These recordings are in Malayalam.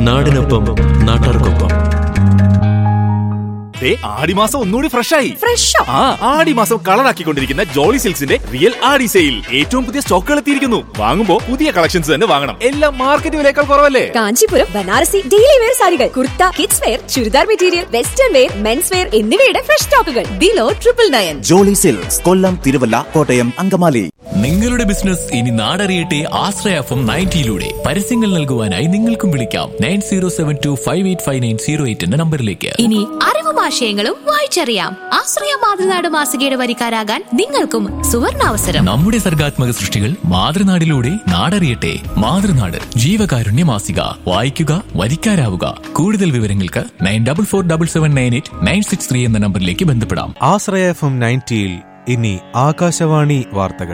നാടിനൊപ്പം നാട്ടാർക്കൊപ്പം ദേ, ആടിമാസം ഒന്നുകൂടി ഫ്രഷ് ആയി ഫ്രഷോ ആ ആടിമാസം കളറാക്കിക്കൊണ്ടിരിക്കുന്ന ജോളി സിൽക്സിന്റെ റിയൽ ആടി സെയിൽ ഏറ്റവും പുതിയ സ്റ്റോക്കുകൾ എത്തിയിരിക്കുന്നു വാങ്ങുമ്പോ പുതിയ കളക്ഷൻസ് തന്നെ വാങ്ങണം എല്ലാം മാർക്കറ്റ് വിലയേക്കാൾ കുറവല്ലേ കാഞ്ചീപുരം ബനാറസി ഡെയിലി വെയർ സാരികൾ kurta kids wear churidar material western wear men's wear എന്നിവയുടെ ഫ്രഷ് സ്റ്റോക്കുകൾ below triple nine Jolly Silks Kollam Thiruvalla Kottayam Angamaly നിങ്ങളുടെ ബിസിനസ് ഇനി നാടറിയട്ടെ ആശ്രയ എഫ് എം നയൻറ്റിയിലൂടെ പരസ്യങ്ങൾ നൽകുവാനായി നിങ്ങൾക്കും വിളിക്കാം nine zero seven two five eight five nine zero eight എന്ന നമ്പറിലേക്ക് ഇനി അറിവും ആശയങ്ങളും വായിച്ചറിയാം ആശ്രയ മാതൃനാട് മാസികയുടെ വരിക്കാരാകാൻ നിങ്ങൾക്കും സുവർണാവസരം നമ്മുടെ സർഗാത്മക സൃഷ്ടികൾ മാതൃനാടിലൂടെ നാടറിയട്ടെ മാതൃനാട് ജീവകാരുണ്യ മാസിക വായിക്കുക വരിക്കാരാവുക കൂടുതൽ വിവരങ്ങൾക്ക് nine double four double seven nine eight nine six three എന്ന നമ്പറിലേക്ക് ബന്ധപ്പെടാം ആശ്രയ എഫ് എം നയൻറ്റിയിൽ ഇനി ആകാശവാണി വാർത്തകൾ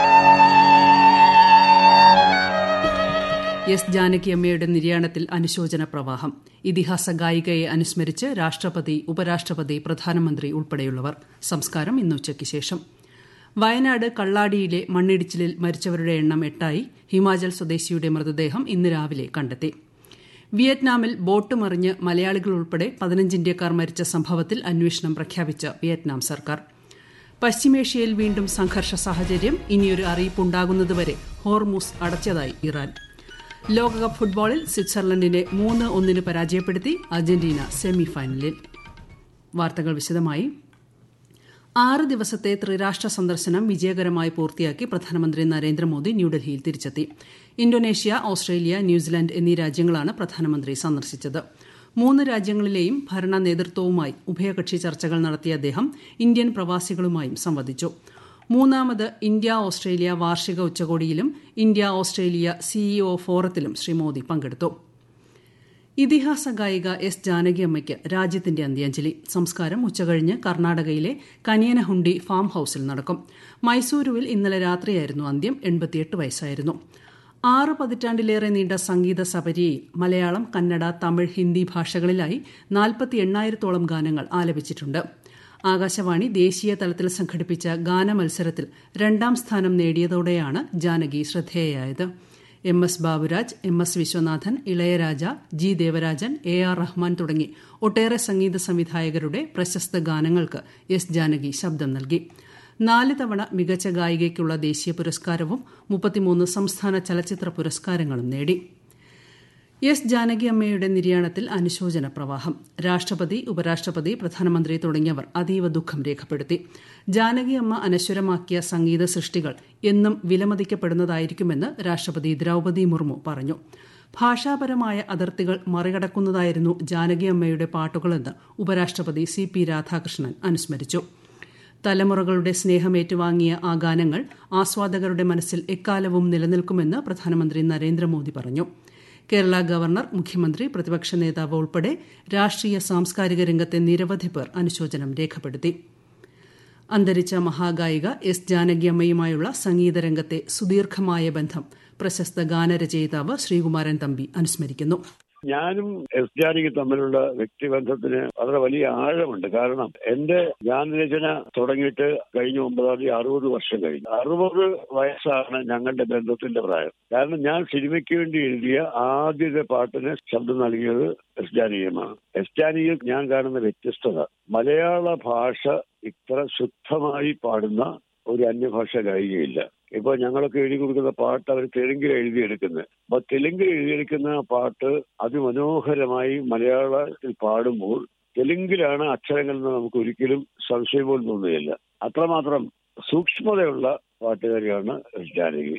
എസ് ജാനകിയമ്മയുടെ നിര്യാണത്തിൽ അനുശോചന പ്രവാഹം ഇതിഹാസ ഗായികയെ അനുസ്മരിച്ച് രാഷ്ട്രപതി ഉപരാഷ്ട്രപതി പ്രധാനമന്ത്രി ഉൾപ്പെടെയുള്ളവർ സംസ്കാരം ഇന്ന് ഉച്ചയ്ക്ക് ശേഷം വയനാട് കള്ളാടിയിലെ മണ്ണിടിച്ചിലിൽ മരിച്ചവരുടെ എണ്ണം എട്ടായി ഹിമാചൽ സ്വദേശിയുടെ മൃതദേഹം ഇന്ന് രാവിലെ കണ്ടെത്തി വിയറ്റ്നാമിൽ ബോട്ട് മറിഞ്ഞ് മലയാളികൾ ഉൾപ്പെടെ പതിനഞ്ച് ഇന്ത്യക്കാർ മരിച്ച സംഭവത്തിൽ അന്വേഷണം പ്രഖ്യാപിച്ച വിയറ്റ്നാം സർക്കാർ പശ്ചിമേഷ്യയിൽ വീണ്ടും സംഘർഷ സാഹചര്യം ഇനിയൊരു അറിയിപ്പുണ്ടാകുന്നതുവരെ ഹോർമൂസ് അടച്ചതായി ഇറാൻ ലോകകപ്പ് ഫുട്ബോളിൽ സ്വിറ്റ്സർലൻഡിനെ മൂന്ന് ഒന്നിന് പരാജയപ്പെടുത്തി അർജന്റീന സെമിഫൈനലിൽ വാർത്തകൾ വിശദമായി ആറ് ദിവസത്തെ ത്രിരാഷ്ട്ര സന്ദർശനം വിജയകരമായി പൂർത്തിയാക്കി പ്രധാനമന്ത്രി നരേന്ദ്രമോദി ന്യൂഡൽഹിയിൽ തിരിച്ചെത്തി ഇന്തോനേഷ്യ ഓസ്ട്രേലിയ ന്യൂസിലാൻഡ് എന്നീ രാജ്യങ്ങളാണ് പ്രധാനമന്ത്രി സന്ദർശിച്ചത് മൂന്ന് രാജ്യങ്ങളിലെയും ഭരണ നേതൃത്വവുമായി ഉഭയകക്ഷി ചർച്ചകൾ നടത്തിയ അദ്ദേഹം ഇന്ത്യൻ പ്രവാസികളുമായും സംവദിച്ചു മൂന്നാമത് ഇന്ത്യ ഓസ്ട്രേലിയ വാർഷിക ഉച്ചകോടിയിലും ഇന്ത്യ ഓസ്ട്രേലിയ സിഇഒ ഫോറത്തിലും ശ്രീ മോദി പങ്കെടുത്തു ഇതിഹാസ ഗായിക എസ് ജാനകിയമ്മയ്ക്ക് രാജ്യത്തിന്റെ അന്ത്യാഞ്ജലി സംസ്കാരം ഉച്ചകഴിഞ്ഞ് കർണാടകയിലെ കനിയനഹുണ്ടി ഫാം ഹൌസിൽ നടക്കും മൈസൂരുവിൽ ഇന്നലെ രാത്രിയായിരുന്നു അന്ത്യം എൺപത്തിയെട്ട് വയസ്സായിരുന്നു ആറ് പതിറ്റാണ്ടിലേറെ നീണ്ട സംഗീത സപര്യയിൽ മലയാളം കന്നഡ തമിഴ് ഹിന്ദി ഭാഷകളിലായി നാൽപ്പത്തി എണ്ണായിരത്തോളം ഗാനങ്ങൾ ആലപിച്ചിട്ടുണ്ട് ആകാശവാണി ദേശീയ തലത്തിൽ സംഘടിപ്പിച്ച ഗാനമത്സരത്തിൽ രണ്ടാം സ്ഥാനം നേടിയതോടെയാണ് ജാനകി ശ്രദ്ധേയയായത് എം എസ് ബാബുരാജ് എം എസ് വിശ്വനാഥൻ ഇളയരാജ ജി ദേവരാജൻ എ ആർ റഹ്മാൻ തുടങ്ങി ഒട്ടേറെ സംഗീത സംവിധായകരുടെ പ്രശസ്ത ഗാനങ്ങൾക്ക് എസ് ജാനകി ശബ്ദം നൽകി നാല് തവണ മികച്ച ഗായികയ്ക്കുള്ള ദേശീയ പുരസ്കാരവും മുപ്പത്തിമൂന്ന് സംസ്ഥാന ചലച്ചിത്ര പുരസ്കാരങ്ങളും നേടി എസ് ജാനകി അമ്മയുടെ നിര്യാണത്തിൽ അനുശോചന പ്രവാഹം രാഷ്ട്രപതി ഉപരാഷ്ട്രപതി പ്രധാനമന്ത്രി തുടങ്ങിയവർ അതീവ ദുഃഖം രേഖപ്പെടുത്തി ജാനകി അമ്മ അനശ്വരമാക്കിയ സംഗീത സൃഷ്ടികൾ എന്നും വിലമതിക്കപ്പെടുന്നതായിരിക്കുമെന്ന് രാഷ്ട്രപതി ദ്രൌപതി മുർമു പറഞ്ഞു ഭാഷാപരമായ അതിർത്തികൾ മറികടക്കുന്നതായിരുന്നു ജാനകി അമ്മയുടെ പാട്ടുകളെന്ന് ഉപരാഷ്ട്രപതി സി പി രാധാകൃഷ്ണൻ അനുസ്മരിച്ചു തലമുറകളുടെ സ്നേഹം ഏറ്റുവാങ്ങിയ ആ ഗാനങ്ങൾ ആസ്വാദകരുടെ മനസ്സിൽ എക്കാലവും നിലനിൽക്കുമെന്ന് പ്രധാനമന്ത്രി നരേന്ദ്രമോദി പറഞ്ഞു കേരള ഗവർണർ മുഖ്യമന്ത്രി പ്രതിപക്ഷ നേതാവ് ഉൾപ്പെടെ രാഷ്ട്രീയ സാംസ്കാരിക രംഗത്തെ നിരവധി പേർ അനുശോചനം രേഖപ്പെടുത്തി അന്തരിച്ച മഹാഗായിക എസ് ജാനകിയമ്മയുമായുള്ള സംഗീതരംഗത്തെ സുദീർഘമായ ബന്ധം പ്രശസ്ത ഗാനരചയിതാവ് ശ്രീകുമാരൻ തമ്പി അനുസ്മരിക്കുന്നു ഞാനും എസ് ജാനകി തമ്മിലുള്ള വ്യക്തിബന്ധത്തിന് വളരെ വലിയ ആഴമുണ്ട് കാരണം എന്റെ ഗാനരചന തുടങ്ങിയിട്ട് കഴിഞ്ഞ ഒമ്പതാം തീയതി അറുപത് വർഷം കഴിഞ്ഞു അറുപത് വയസ്സാണ് ഞങ്ങളുടെ ബന്ധത്തിന്റെ പ്രായം കാരണം ഞാൻ സിനിമയ്ക്ക് വേണ്ടി എഴുതിയ ആദ്യത്തെ പാട്ടിന് ശബ്ദം നൽകിയത് എസ് ജാനകിയമാണ് എസ് ജാനകിയിൽ ഞാൻ കാണുന്ന വ്യത്യസ്തത മലയാള ഭാഷ ഇത്ര ശുദ്ധമായി പാടുന്ന ഒരു അന്യഭാഷ ഗായികയില്ല ഇപ്പൊ ഞങ്ങളൊക്കെ എഴുതി കൊടുക്കുന്ന പാട്ട് അവർ തെലുങ്കിൽ എഴുതിയെടുക്കുന്നത് അപ്പൊ തെലുങ്കിൽ എഴുതിയെടുക്കുന്ന പാട്ട് അതിമനോഹരമായി മലയാളത്തിൽ പാടുമ്പോൾ തെലുങ്കിലാണ് അക്ഷരങ്ങൾ എന്ന് നമുക്ക് ഒരിക്കലും സംശയം പോലും തോന്നുകയില്ല അത്രമാത്രം സൂക്ഷ്മതയുള്ള പാട്ടുകാരിയാണ് ജാനകി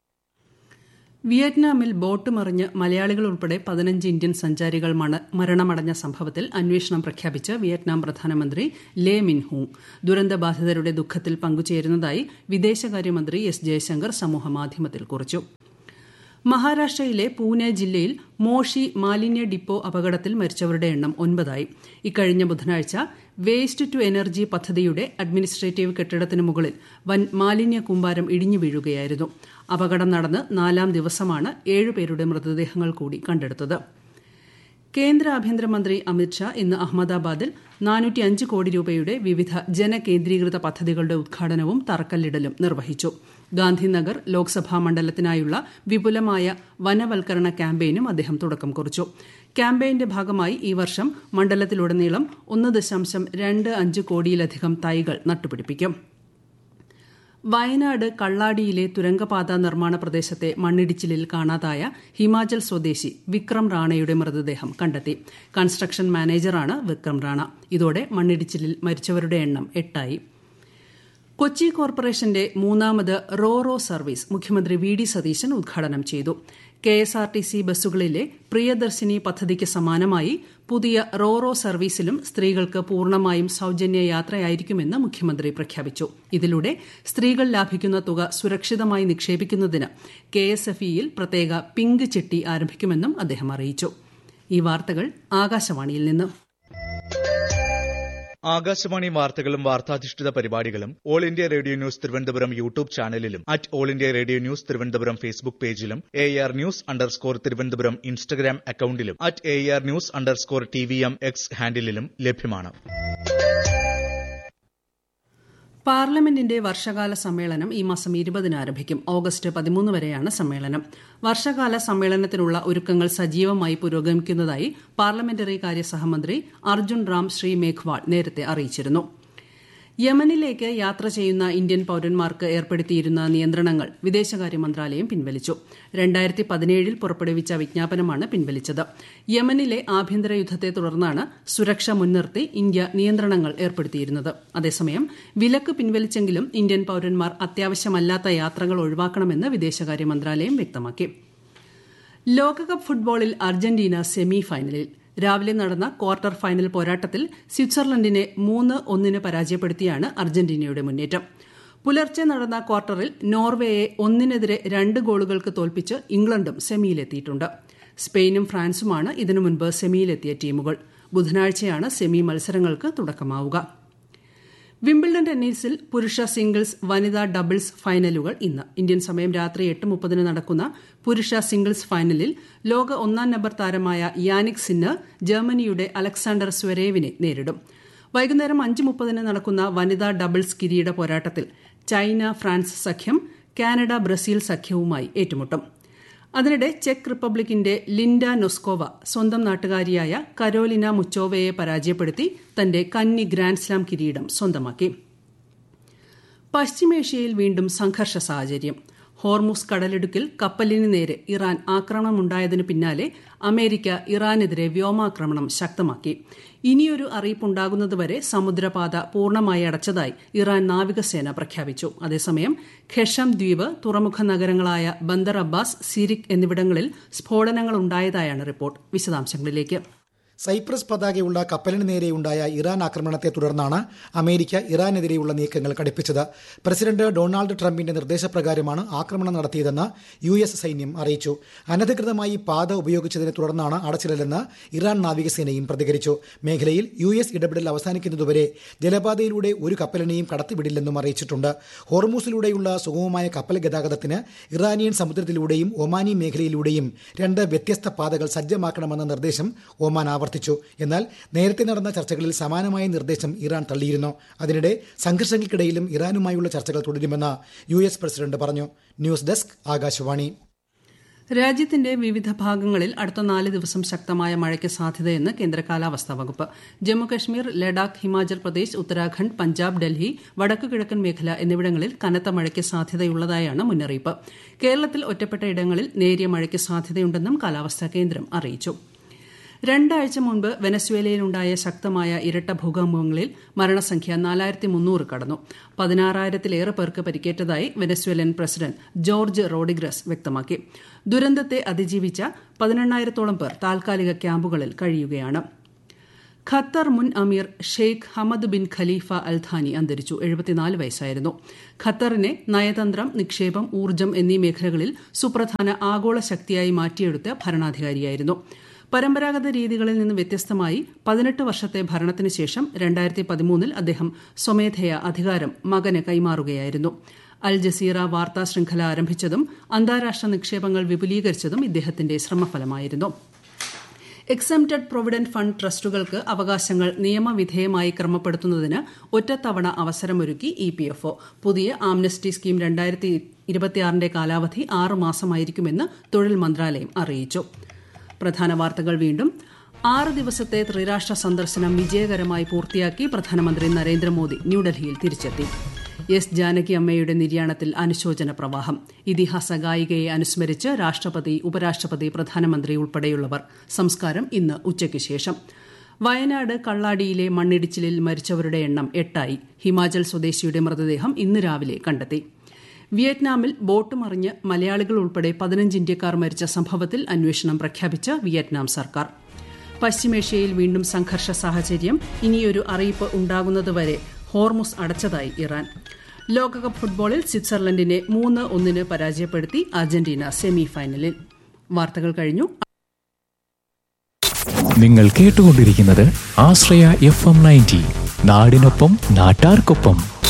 വിയറ്റ്നാമിൽ ബോട്ട് മറിഞ്ഞ് മലയാളികൾ ഉൾപ്പെടെ പതിനഞ്ച് ഇന്ത്യൻ സഞ്ചാരികൾ മരണമടഞ്ഞ സംഭവത്തിൽ അന്വേഷണം പ്രഖ്യാപിച്ച് വിയറ്റ്നാം പ്രധാനമന്ത്രി ലേ മിൻഹു ദുരന്തബാധിതരുടെ ദുഃഖത്തിൽ പങ്കുചേരുന്നതായി വിദേശകാര്യമന്ത്രി എസ് ജയശങ്കർ സമൂഹമാധ്യമത്തിൽ കുറിച്ചു മഹാരാഷ്ട്രയിലെ പൂനെ ജില്ലയിൽ മോഷി മാലിന്യ ഡിപ്പോ അപകടത്തിൽ മരിച്ചവരുടെ എണ്ണം ഒൻപതായി ഇക്കഴിഞ്ഞ ബുധനാഴ്ച വേസ്റ്റ് ടു എനർജി പദ്ധതിയുടെ അഡ്മിനിസ്ട്രേറ്റീവ് കെട്ടിടത്തിന് മുകളിൽ വൻ മാലിന്യ കൂമ്പാരം ഇടിഞ്ഞു വീഴുകയായിരുന്നു അപകടം നടന്ന് നാലാം ദിവസമാണ് ഏഴുപേരുടെ മൃതദേഹങ്ങൾ കൂടി കണ്ടെടുത്തത് കേന്ദ്ര ആഭ്യന്തരമന്ത്രി അമിത്ഷാ ഇന്ന് അഹമ്മദാബാദിൽ നാനൂറ്റി അഞ്ച് കോടി രൂപയുടെ വിവിധ ജനകേന്ദ്രീകൃത പദ്ധതികളുടെ ഉദ്ഘാടനവും തറക്കല്ലിടലും നിർവഹിച്ചു ഗാന്ധിനഗർ ലോക്സഭാ മണ്ഡലത്തിനായുള്ള വിപുലമായ വനവൽക്കരണ ക്യാമ്പയിനും അദ്ദേഹം തുടക്കം കുറിച്ചു ക്യാമ്പയിന്റെ ഭാഗമായി ഈ വർഷം മണ്ഡലത്തിലുടനീളം ഒന്ന് ദശാംശം രണ്ട് അഞ്ച് കോടിയിലധികം തൈകൾ നട്ടുപിടിപ്പിക്കും വയനാട് കള്ളാടിയിലെ തുരങ്കപാത നിർമ്മാണ പ്രദേശത്തെ മണ്ണിടിച്ചിലിൽ കാണാതായ ഹിമാചൽ സ്വദേശി വിക്രം റാണയുടെ മൃതദേഹം കണ്ടെത്തി കൺസ്ട്രക്ഷൻ മാനേജറാണ് വിക്രം റാണ ഇതോടെ മണ്ണിടിച്ചിലിൽ മരിച്ചവരുടെ എണ്ണം എട്ടായി കൊച്ചി കോർപ്പറേഷന്റെ മൂന്നാമത് റോ റോ സർവീസ് മുഖ്യമന്ത്രി വി ഡി സതീശൻ ഉദ്ഘാടനം ചെയ്തു K S R T C ബസ്സുകളിലെ പ്രിയദർശിനി പദ്ധതിക്ക് സമാനമായി പുതിയ റോ റോ സർവീസിലും സ്ത്രീകൾക്ക് പൂർണ്ണമായും സൌജന്യ യാത്രയായിരിക്കുമെന്ന് മുഖ്യമന്ത്രി പ്രഖ്യാപിച്ചു ഇതിലൂടെ സ്ത്രീകൾ ലാഭിക്കുന്ന തുക സുരക്ഷിതമായി നിക്ഷേപിക്കുന്നതിന് കെ എസ് എഫ് ഇയിൽ പ്രത്യേക പിങ്ക് ചിട്ടി ആരംഭിക്കുമെന്നും അദ്ദേഹം അറിയിച്ചു ഈ വാർത്തകൾ ആകാശവാണിയിൽ നിന്ന് ആകാശവാണി വാർത്തകളും വാർത്താധിഷ്ഠിത പരിപാടികളും all India radio news Thiruvananthapuram YouTube ചാനലിലും at all India radio news Thiruvananthapuram Facebook പേജിലും A R news underscore Thiruvananthapuram Instagram അക്കൌണ്ടിലും at A R news underscore T V M X ഹാൻഡിലും ലഭ്യമാണ് പാർലമെന്റിന്റെ വർഷകാല സമ്മേളനം ഈ മാസം ഇരുപതിന് ആരംഭിക്കും ഓഗസ്റ്റ് പതിമൂന്ന് വരെയാണ് സമ്മേളനം വർഷകാല സമ്മേളനത്തിനുള്ള ഒരുക്കങ്ങൾ സജീവമായി പുരോഗമിക്കുന്നതായി പാർലമെന്ററി കാര്യ സഹമന്ത്രി അർജുൻ റാം ശ്രീ മേഘ്വാൾ നേരത്തെ അറിയിച്ചിരുന്നു യമനിലേക്ക് യാത്ര ചെയ്യുന്ന ഇന്ത്യൻ പൌരന്മാർക്ക് ഏർപ്പെടുത്തിയിരുന്ന നിയന്ത്രണങ്ങൾ വിദേശകാര്യ മന്ത്രാലയം പിൻവലിച്ചു രണ്ടായിരത്തി പതിനേഴിൽ പുറപ്പെടുവിച്ച വിജ്ഞാപനമാണ് പിൻവലിച്ചത് യമനിലെ ആഭ്യന്തര യുദ്ധത്തെ തുടർന്നാണ് സുരക്ഷ മുൻനിർത്തി ഇന്ത്യ നിയന്ത്രണങ്ങൾ ഏർപ്പെടുത്തിയിരുന്നത് അതേസമയം വിലക്ക് പിൻവലിച്ചെങ്കിലും ഇന്ത്യൻ പൌരന്മാർ അത്യാവശ്യമല്ലാത്ത യാത്രകൾ ഒഴിവാക്കണമെന്ന് വിദേശകാര്യ മന്ത്രാലയം വ്യക്തമാക്കി ലോകകപ്പ് ഫുട്ബോളിൽ അർജന്റീന സെമി ഫൈനലിൽ രാവിലെ നടന്ന ക്വാർട്ടർ ഫൈനൽ പോരാട്ടത്തിൽ സ്വിറ്റ്സർലൻഡിനെ മൂന്ന് ഒന്നിന് പരാജയപ്പെടുത്തിയാണ് അർജന്റീനയുടെ മുന്നേറ്റം പുലർച്ചെ നടന്ന ക്വാർട്ടറിൽ നോർവേയെ ഒന്നിനെതിരെ രണ്ട് ഗോളുകൾക്ക് തോൽപ്പിച്ച് ഇംഗ്ലണ്ടും സെമിയിലെത്തിയിട്ടുണ്ട് സ്പെയിനും ഫ്രാൻസുമാണ് ഇതിനു മുൻപ് സെമിയിലെത്തിയ ടീമുകൾ ബുധനാഴ്ചയാണ് സെമി മത്സരങ്ങൾക്ക് തുടക്കമാവുക വിംബിൾഡൺ ടെന്നീസിൽ പുരുഷ സിംഗിൾസ് വനിതാ ഡബിൾസ് ഫൈനലുകൾ ഇന്ന് ഇന്ത്യൻ സമയം രാത്രി എട്ട് മുപ്പതിന് നടക്കുന്ന പുരുഷ സിംഗിൾസ് ഫൈനലിൽ ലോക ഒന്നാം നമ്പർ താരമായ യാനിക് സിന്നർ ജർമ്മനിയുടെ അലക്സാണ്ടർ സ്വരേവിനെ നേരിടും വൈകുന്നേരം അഞ്ച് മുപ്പതിന് നടക്കുന്ന വനിതാ ഡബിൾസ് കിരീട പോരാട്ടത്തിൽ ചൈന ഫ്രാൻസ് സഖ്യം കാനഡ ബ്രസീൽ സഖ്യവുമായി ഏറ്റുമുട്ടും അതിനിടെ ചെക്ക് റിപ്പബ്ലിക്കിന്റെ ലിൻഡ നൊസ്കോവ സ്വന്തം നാട്ടുകാരിയായ കരോലിന മുച്ചോവയെ പരാജയപ്പെടുത്തി തന്റെ കന്നി ഗ്രാൻഡ്സ്ലാം കിരീടം സ്വന്തമാക്കി പശ്ചിമേഷ്യയിൽ വീണ്ടും സംഘർഷ സാഹചര്യം ഹോർമുസ് കടലിടുക്കിൽ കപ്പലിന് നേരെ ഇറാൻ ആക്രമണമുണ്ടായതിനു പിന്നാലെ അമേരിക്ക ഇറാനെതിരെ വ്യോമാക്രമണം ശക്തമാക്കി ഇനിയൊരു അറിയിപ്പുണ്ടാകുന്നതുവരെ സമുദ്രപാത പൂർണ്ണമായി അടച്ചതായി ഇറാൻ നാവികസേന പ്രഖ്യാപിച്ചു അതേസമയം ഖെഷം ദ്വീപ് തുറമുഖ നഗരങ്ങളായ ബന്ദർ അബ്ബാസ് സിരിക് എന്നിവിടങ്ങളിൽ സ്ഫോടനങ്ങൾ ഉണ്ടായതായാണ് റിപ്പോർട്ട് വിശദാംശങ്ങളിലേക്ക് സൈപ്രസ് പതാകയുള്ള കപ്പലിന് നേരെയുണ്ടായ ഇറാൻ ആക്രമണത്തെ തുടർന്നാണ് അമേരിക്ക ഇറാനെതിരെയുള്ള നീക്കങ്ങൾ കടുപ്പിച്ചത് പ്രസിഡന്റ് ഡൊണാൾഡ് ട്രംപിന്റെ നിർദ്ദേശപ്രകാരമാണ് ആക്രമണം നടത്തിയതെന്ന് യു എസ് സൈന്യം അറിയിച്ചു അനധികൃതമായി പാത ഉപയോഗിച്ചതിനെ തുടർന്നാണ് അടച്ചിടലെന്ന് ഇറാൻ നാവികസേനയും പ്രതികരിച്ചു മേഖലയിൽ യു എസ് ഇടപെടൽ അവസാനിക്കുന്നതുവരെ ജലപാതയിലൂടെ ഒരു കപ്പലിനെയും കടത്തിവിടില്ലെന്നും അറിയിച്ചിട്ടുണ്ട് ഹോർമൂസിലൂടെയുള്ള സുഗമമായ കപ്പൽ ഗതാഗതത്തിന് ഇറാനിയൻ സമുദ്രത്തിലൂടെയും ഒമാനി മേഖലയിലൂടെയും രണ്ട് വ്യത്യസ്ത പാതകൾ സജ്ജമാക്കണമെന്ന നിർദ്ദേശം ഒമാൻ ആവർത്തിച്ചു ആവർത്തിച്ചു എന്നാൽ നേരത്തെ നടന്ന ചർച്ചകളിൽ സമാനമായ നിർദ്ദേശം ഇറാൻ തള്ളിയിരുന്നു അതിനിടെ സംഘർഷങ്ങൾക്കിടയിലും ഇറാനുമായുള്ള ചർച്ചകൾ തുടരുമെന്ന് യു എസ് പ്രസിഡന്റ് പറഞ്ഞു ന്യൂസ് ഡെസ്ക് ആകാശവാണി രാജ്യത്തിന്റെ വിവിധ ഭാഗങ്ങളിൽ അടുത്ത നാല് ദിവസം ശക്തമായ മഴയ്ക്ക് സാധ്യതയെന്ന് കേന്ദ്ര കാലാവസ്ഥാ വകുപ്പ് ജമ്മുകശ്മീർ ലഡാക്ക് ഹിമാചൽ പ്രദേശ് ഉത്തരാഖണ്ഡ് പഞ്ചാബ് ഡൽഹി വടക്കു കിഴക്കൻ മേഖല എന്നിവിടങ്ങളിൽ കനത്ത മഴയ്ക്ക് സാധ്യതയുള്ളതായാണ് മുന്നറിയിപ്പ് കേരളത്തിൽ ഒറ്റപ്പെട്ട ഇടങ്ങളിൽ നേരിയ മഴയ്ക്ക് സാധ്യതയുണ്ടെന്നും കാലാവസ്ഥാ കേന്ദ്രം അറിയിച്ചു രണ്ടാഴ്ച മുൻപ് വെനസ്വേലയിലുണ്ടായ ശക്തമായ ഇരട്ട ഭൂകമ്പങ്ങളിൽ മരണസംഖ്യ നാലായിരത്തി മുന്നൂറ് കടന്നു പതിനാറായിരത്തിലേറെ പേർക്ക് പരിക്കേറ്റതായി വെനസ്വേലൻ പ്രസിഡന്റ് ജോർജ് റോഡിഗ്രസ് വ്യക്തമാക്കി ദുരന്തത്തെ അതിജീവിച്ച പതിനെണ്ണായിരത്തോളം പേർ താൽക്കാലിക ക്യാമ്പുകളിൽ കഴിയുകയാണ് ഖത്തർ മുൻ അമീർ Sheikh Hamad bin Khalifa Al Thani അന്തരിച്ചു എഴുപത്തിനാല് വയസ്സായിരുന്നു ഖത്തറിനെ നയതന്ത്രം നിക്ഷേപം ഊർജ്ജം എന്നീ മേഖലകളിൽ സുപ്രധാന ആഗോള ശക്തിയായി മാറ്റിയെടുത്ത ഭരണാധികാരിയായിരുന്നു പരമ്പരാഗത രീതികളിൽ നിന്ന് വ്യത്യസ്തമായി പതിനെട്ട് വർഷത്തെ ഭരണത്തിന് ശേഷം രണ്ടായിരത്തി പതിമൂന്നിൽ അദ്ദേഹം സ്വമേധയ അധികാരം മകന് കൈമാറുകയായിരുന്നു അൽ ജസീറ വാർത്താ ശൃംഖല ആരംഭിച്ചതും അന്താരാഷ്ട്ര നിക്ഷേപങ്ങൾ വിപുലീകരിച്ചതും ഇദ്ദേഹത്തിന്റെ ശ്രമഫലമായിരുന്നു എക്സംപ്റ്റഡ് പ്രൊവിഡന്റ് ഫണ്ട് ട്രസ്റ്റുകൾക്ക് അവകാശങ്ങൾ നിയമവിധേയമായി ക്രമപ്പെടുത്തുന്നതിന് ഒറ്റത്തവണ അവസരമൊരുക്കി ഇ പി എഫ് ഒ പുതിയ ആംനസ്റ്റി സ്കീം രണ്ടായിരത്തി ഇരുപത്തിയാറിന്റെ കാലാവധി ആറ് മാസമായിരിക്കുമെന്ന് തൊഴിൽ മന്ത്രാലയം അറിയിച്ചു പ്രധാന വാർത്തകൾ വീണ്ടും ആറ് ദിവസത്തെ ത്രിരാഷ്ട്ര സന്ദർശനം വിജയകരമായി പൂർത്തിയാക്കി പ്രധാനമന്ത്രി നരേന്ദ്രമോദി ന്യൂഡൽഹിയിൽ തിരിച്ചെത്തി എസ് ജാനകി അമ്മയുടെ നിര്യാണത്തിൽ അനുശോചന പ്രവാഹം ഇതിഹാസ ഗായികയെ അനുസ്മരിച്ച് രാഷ്ട്രപതി ഉപരാഷ്ട്രപതി പ്രധാനമന്ത്രി ഉൾപ്പെടെയുള്ളവർ സംസ്കാരം ഇന്ന് ഉച്ചയ്ക്ക് ശേഷം വയനാട് കള്ളാടിയിലെ മണ്ണിടിച്ചിലിൽ മരിച്ചവരുടെ എണ്ണം എട്ടായി ഹിമാചൽ സ്വദേശിയുടെ മൃതദേഹം ഇന്ന് രാവിലെ കണ്ടെത്തി വിയറ്റ്നാമിൽ ബോട്ട് മറിഞ്ഞ് മലയാളികൾ ഉൾപ്പെടെ പതിനഞ്ച് ഇന്ത്യക്കാർ മരിച്ച സംഭവത്തിൽ അന്വേഷണം പ്രഖ്യാപിച്ച വിയറ്റ്നാം സർക്കാർ പശ്ചിമേഷ്യയിൽ വീണ്ടും സംഘർഷ സാഹചര്യം ഇനിയൊരു അറിയിപ്പ് ഉണ്ടാകുന്നതുവരെ ഹോർമുസ് അടച്ചതായി ഇറാൻ ലോകകപ്പ് ഫുട്ബോളിൽ സ്വിറ്റ്സർലൻഡിനെ മൂന്ന് ഒന്നിന് പരാജയപ്പെടുത്തി അർജന്റീന സെമി ഫൈനലിൽ വാർത്തകൾ കഴിഞ്ഞു നിങ്ങൾ കേട്ടുകൊണ്ടിരിക്കുന്നത് ആശ്രയ എഫ് എം നയൻറ്റി നാടിനൊപ്പം നാട്ടാർക്കൊപ്പം